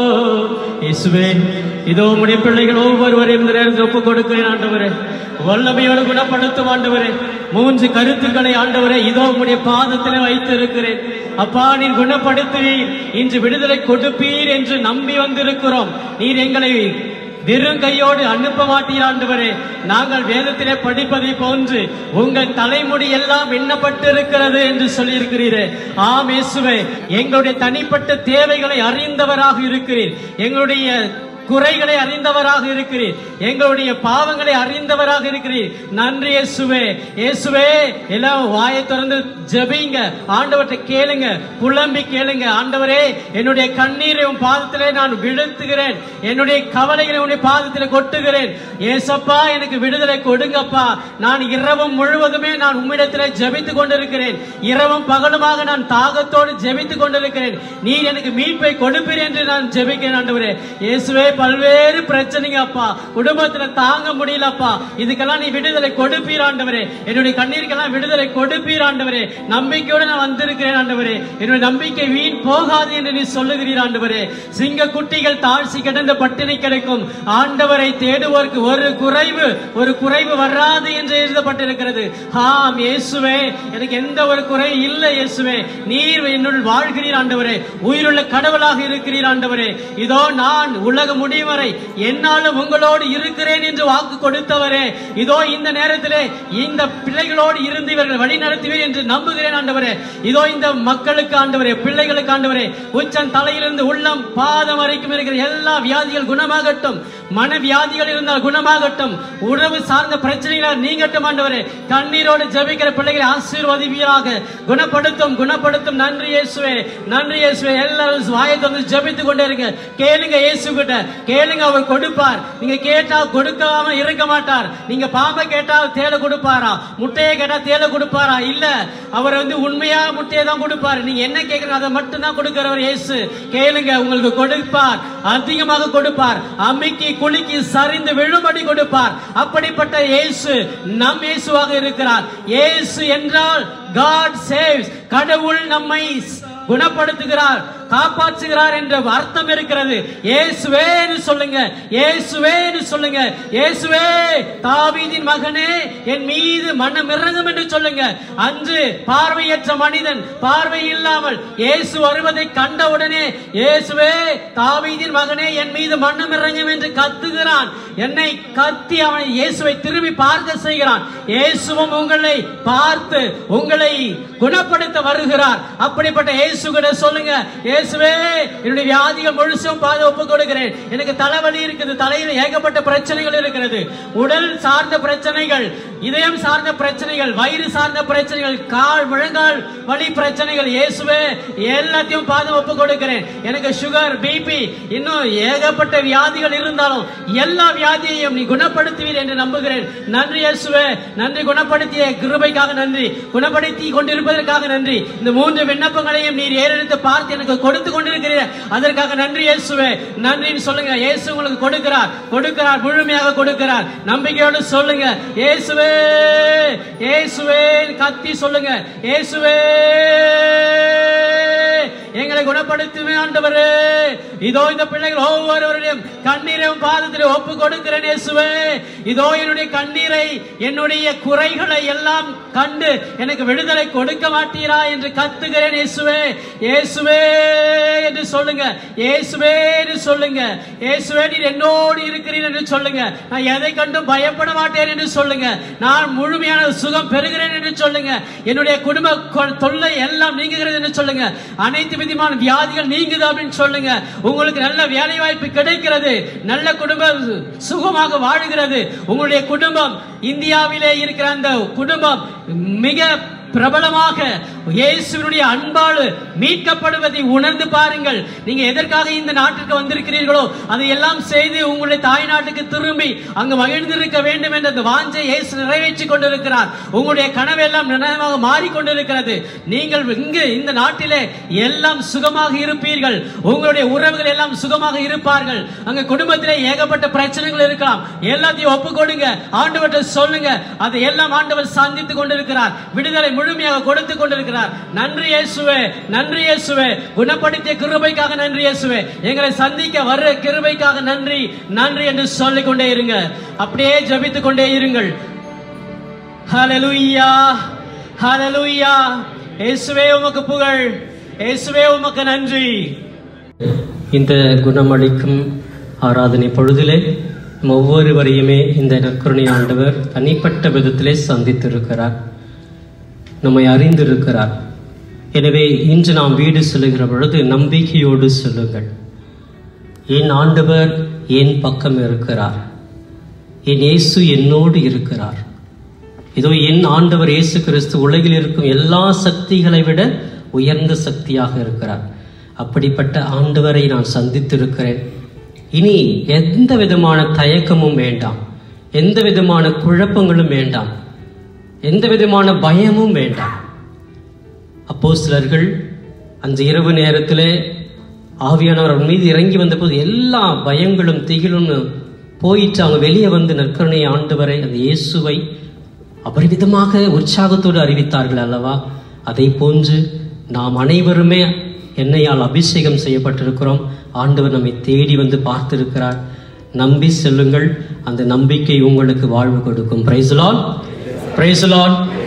இயேசுவே இதோ உம்முடைய பிள்ளைகள் ஒவ்வொருவரையும் இந்த நேரத்தில் ஒப்புக் கொடுக்கிறேன் ஆண்டவரே வல்லமையோடு குணப்படுத்தும் ஆண்டவரே மூன்று கருத்துக்களை ஆண்டவரே இதோ உம்முடைய பாதத்தில் வைத்திருக்கிறேன் அப்பா நீர் குணப்படுத்துவீர் இன்று விடுதலை கொடுப்பீர் என்று நம்பி வந்திருக்கிறோம் நீர் எங்களை வெறும் கையோடு அனுப்ப மாட்டீர் ஆண்டவரே நாங்கள் வேதத்திலே படிப்பதை போன்று உங்கள் தலைமுடி எல்லாம் எண்ணப்பட்டிருக்கிறது என்று சொல்லியிருக்கிறீரே ஆம் இயேசுவே எங்களுடைய தனிப்பட்ட தேவைகளை அறிந்தவராக இருக்கிறீர் எங்களுடைய குறைகளை அறிந்தவராக இருக்கிறீர் எங்களுடைய பாவங்களை அறிந்தவராக இருக்கிறீர் நன்றி இயேசுவே இயேசுவே எல்லாம் வாயை திறந்து ஜெபிங்க ஆண்டவர்கிட்ட கேளுங்க புலம்பி கேளுங்க ஆண்டவரே என்னுடைய கண்ணீரை உன் பாதத்திலே நான் விழுத்துகிறேன் என்னுடைய கவலைகளை உன்னுடைய பாதத்திலே கொட்டுகிறேன் ஏசப்பா எனக்கு விடுதலை கொடுங்கப்பா நான் இரவும் முழுவதுமே நான் உம்மிடத்திலே ஜெபித்துக் கொண்டிருக்கிறேன் இரவும் பகலுமாக நான் தாகத்தோடு ஜெபித்துக் கொண்டிருக்கிறேன் நீர் எனக்கு மீட்பை கொடுப்பீர் என்று நான் ஜெபிக்கிறேன் ஆண்டவரே இயேசுவே பல்வேறு பிரச்சனைங்க அப்பா குடும்பத்துல தாங்க முடியலப்பா இதுக்கெல்லாம் நீ விடுதலை கொடுப்பீர் ஆண்டவரே என்னுடைய கண்ணீருக்கெல்லாம் விடுதலை கொடுப்பீர் ஆண்டவரே நம்பிக்கையோடு நான் வந்திருக்கிறேன் ஆண்டவரே என்னுடைய நம்பிக்கை வீண் போகாது என்று நீ சொல்லுகிறீர் ஆண்டவரே சிங்க குட்டிகள் தாழ்ச்சி கிடந்த பட்டினி கிடைக்கும் ஆண்டவரை தேடுவோருக்கு ஒரு குறைவு ஒரு குறைவு வராது என்று எழுதப்பட்டிருக்கிறது ஆம் இயேசுவே எனக்கு எந்த ஒரு குறை இல்லை இயேசுவே நீர் என்னுள் வாழ்கிறீர் ஆண்டவரே உயிருள்ள கடவுளாக இருக்கிறீர் ஆண்டவரே இதோ நான் உலக முடியும் வரை என்னாலும் உங்களோடு இருக்கிறேன் என்று வாக்கு கொடுத்தவரே இதோ இந்த நேரத்திலே இந்த பிள்ளைகளோடு இருந்து இவர்கள் வழி நடத்துவீர் என்று நம்புகிறேன் ஆண்டவரே இதோ இந்த மக்களுக்கு ஆண்டவரே பிள்ளைகளுக்கு ஆண்டவரே உச்சம் தலையிலிருந்து உள்ளம் பாதம் வரைக்கும் இருக்கிற எல்லா வியாதிகள் குணமாகட்டும் மன வியாதிகள் இருந்தால் குணமாகட்டும் உணவு சார்ந்த பிரச்சனைகளால் நீங்கட்டும் ஆண்டவரே கண்ணீரோடு ஜெபிக்கிற பிள்ளைகளை ஆசீர்வதிவீராக குணப்படுத்தும் குணப்படுத்தும் நன்றி இயேசுவே நன்றி இயேசுவே எல்லாரும் வாயை வந்து ஜெபித்துக் கொண்டே இருங்க கேளுங்க இயேசு கிட்ட கேளுங்க அவர் கொடுப்பார் நீங்க கேட்டா கொடுக்காம இருக்க மாட்டார் நீங்க பாம்பை கேட்டா தேலை கொடுப்பாரா முட்டையை கேட்டா தேலை கொடுப்பாரா இல்ல அவர் வந்து உண்மையா முட்டையை தான் கொடுப்பாரு நீங்க என்ன கேட்கறீங்க அதை மட்டும் தான் கொடுக்கிறவர் இயேசு கேளுங்க உங்களுக்கு கொடுப்பார் அதிகமாக கொடுப்பார் அம்மிக்கு குலுக்கி சரிந்து விழும்படி கொடுப்பார் அப்படிப்பட்ட இயேசு நம் இயேசுவாக இருக்கிறார் இயேசு என்றால் காட் சேவ்ஸ் கடவுள் நம்மை குணப்படுத்துகிறார் காப்பாற்றுகிறார் என்ற அர்த்தம் இருக்கிறது இயேசுவேன்னு சொல்லுங்க இயேசுவேன்னு சொல்லுங்க இயேசுவே தாவீதின் மகனே என் மீது மனம் இறங்கும் என்று சொல்லுங்க அன்று பார்வையற்ற மனிதன் பார்வை இல்லாமல் இயேசு வருவதை கண்டவுடனே இயேசுவே தாவீதின் மகனே என் மீது மனம் இறங்கும் என்று கத்துகிறான் என்னை கத்தி அவனை இயேசுவை திரும்பி பார்க்க செய்கிறான் இயேசுவும் உங்களை பார்த்து உங்களை குணப்படுத்த வருகிறார் அப்படிப்பட்ட இயேசு கிட்ட சொல்லுங்க இயேசுவே என்னுடைய வியாதிகள் முழுசும் பாத ஒப்பு கொடுக்கிறேன் எனக்கு தலைவலி இருக்குது தலையில் ஏகப்பட்ட பிரச்சனைகள் இருக்கிறது உடல் சார்ந்த பிரச்சனைகள் இதயம் சார்ந்த பிரச்சனைகள் வயிறு சார்ந்த பிரச்சனைகள் கால் முழங்கால் வலி பிரச்சனைகள் இயேசுவே எல்லாத்தையும் பாதம் ஒப்பு கொடுக்கிறேன் எனக்கு சுகர் பிபி இன்னும் ஏகப்பட்ட வியாதிகள் இருந்தாலும் எல்லா வியாதியையும் நீ குணப்படுத்துவீர் என்று நம்புகிறேன் நன்றி இயேசுவே நன்றி குணப்படுத்திய கிருபைக்காக நன்றி குணப்படுத்தி கொண்டிருப்பதற்காக நன்றி இந்த மூன்று விண்ணப்பங்களையும் நீர் ஏறெடுத்து பார்த்து எனக்கு கொடுத்து கொண்டிருக்கிறீர் அதற்காக நன்றி இயேசுவே நன்றின்னு சொல்லுங்க இயேசு உங்களுக்கு கொடுக்கிறார் கொடுக்கிறார் முழுமையாக கொடுக்கிறார் நம்பிக்கையோடு சொல்லுங்க இயேசுவே இயேசுவே கத்தி சொல்லுங்க இயேசுவே எங்களை குணப்படுத்துவே ஆண்டவரே இதோ இந்த பிள்ளைகள் ஒவ்வொருவரையும் கண்ணீரையும் பாதத்தில் ஒப்பு கொடுக்கிறேன் இயேசுவே இதோ என்னுடைய கண்ணீரை என்னுடைய குறைகளை எல்லாம் கண்டு எனக்கு விடுதலை கொடுக்க மாட்டீரா என்று கத்துகிறேன் இயேசுவே இயேசுவே என்று சொல்லுங்க இயேசுவே என்று சொல்லுங்க இயேசுவே நீர் என்னோடு இருக்கிறீர் என்று சொல்லுங்க நான் எதை கண்டும் பயப்பட மாட்டேன் என்று சொல்லுங்க நான் முழுமையான சுகம் பெறுகிறேன் என்று சொல்லுங்க என்னுடைய குடும்ப கொ- தொல்லை எல்லாம் நீங்குகிறது என்று சொல்லுங்க அனைத்து விதமான வியாதிகள் நீங்குது அப்படின்னு சொல்லுங்க உங்களுக்கு நல்ல வேலை வாய்ப்பு கிடைக்கிறது நல்ல குடும்பம் சுகமாக வாழுகிறது உங்களுடைய குடும்பம் இந்தியாவிலே இருக்கிற அந்த குடும்பம் மிக பிரபலமாக இயேசுவினுடைய அன்பாடு மீட்கப்படுவதை உணர்ந்து பாருங்கள் நீங்க எதற்காக இந்த நாட்டிற்கு வந்திருக்கிறீர்களோ அதை எல்லாம் செய்து உங்களுடைய தாய் நாட்டுக்கு திரும்பி அங்கு மகிழ்ந்திருக்க வேண்டும் என்ற அந்த வாஞ்சை இயேசு நிறைவேற்றி கொண்டிருக்கிறார் உங்களுடைய கனவு எல்லாம் நினைவாக மாறிக்கொண்டிருக்கிறது நீங்கள் இங்கு இந்த நாட்டிலே எல்லாம் சுகமாக இருப்பீர்கள் உங்களுடைய உறவுகள் எல்லாம் சுகமாக இருப்பார்கள் அங்க குடும்பத்திலே ஏகப்பட்ட பிரச்சனைகள் இருக்கலாம் எல்லாத்தையும் ஒப்பு கொடுங்க ஆண்டவர்கிட்ட சொல்லுங்க அதை எல்லாம் ஆண்டவர் சந்தித்துக் கொண்டிருக்கிறார் விடுதலை முழுமையாக கொடுத்து கொண்டிருக்கிறார் நன்றி இயேசுவே நன்றி இயேசுவே குணப்படுத்திய கிருபைக்காக நன்றி இயேசுவே எங்களை சந்திக்க வர்ற கிருபைக்காக நன்றி நன்றி என்று சொல்லிக் கொண்டே இருங்க அப்படியே ஜெபித்துக் கொண்டே இருங்கள் ஹalleluya ஹalleluya இயேசுவே உமக்கு புகழ் இயேசுவே உமக்கு நன்றி இந்த குணமளிக்கும் ஆராதனை பொழுதிலே நம் ஒவ்வொருவரையுமே இந்த நற்கருணை ஆண்டவர் தனிப்பட்ட விதத்திலே சந்தித்திருக்கிறார் நம்மை அறிந்திருக்கிறார் எனவே இன்று நாம் வீடு செல்லுகிற பொழுது நம்பிக்கையோடு செல்லுங்கள் என் ஆண்டவர் என் பக்கம் இருக்கிறார் என் இயேசு என்னோடு இருக்கிறார் இதோ என் ஆண்டவர் இயேசு கிறிஸ்து உலகில் இருக்கும் எல்லா சக்திகளை விட உயர்ந்த சக்தியாக இருக்கிறார் அப்படிப்பட்ட ஆண்டவரை நான் சந்தித்திருக்கிறேன் இனி எந்த விதமான தயக்கமும் வேண்டாம் எந்த விதமான குழப்பங்களும் வேண்டாம் எந்த விதமான பயமும் வேண்டாம் அப்போஸ்தலர்கள் அந்த இரவு நேரத்திலே ஆவியானவர் அவர் மீது இறங்கி வந்தபோது எல்லா பயங்களும் திகிலும் போயிட்டு அவங்க வெளியே வந்து நற்கருணை ஆண்டவரை அந்த இயேசுவை அபரிவிதமாக உற்சாகத்தோடு அறிவித்தார்கள் அல்லவா அதை போன்று நாம் அனைவருமே எண்ணெயால் அபிஷேகம் செய்யப்பட்டிருக்கிறோம் ஆண்டவர் நம்மை தேடி வந்து பார்த்திருக்கிறார் நம்பி செல்லுங்கள் அந்த நம்பிக்கை உங்களுக்கு வாழ்வு கொடுக்கும் பிரைஸ்லால் பிரைஸ்லால்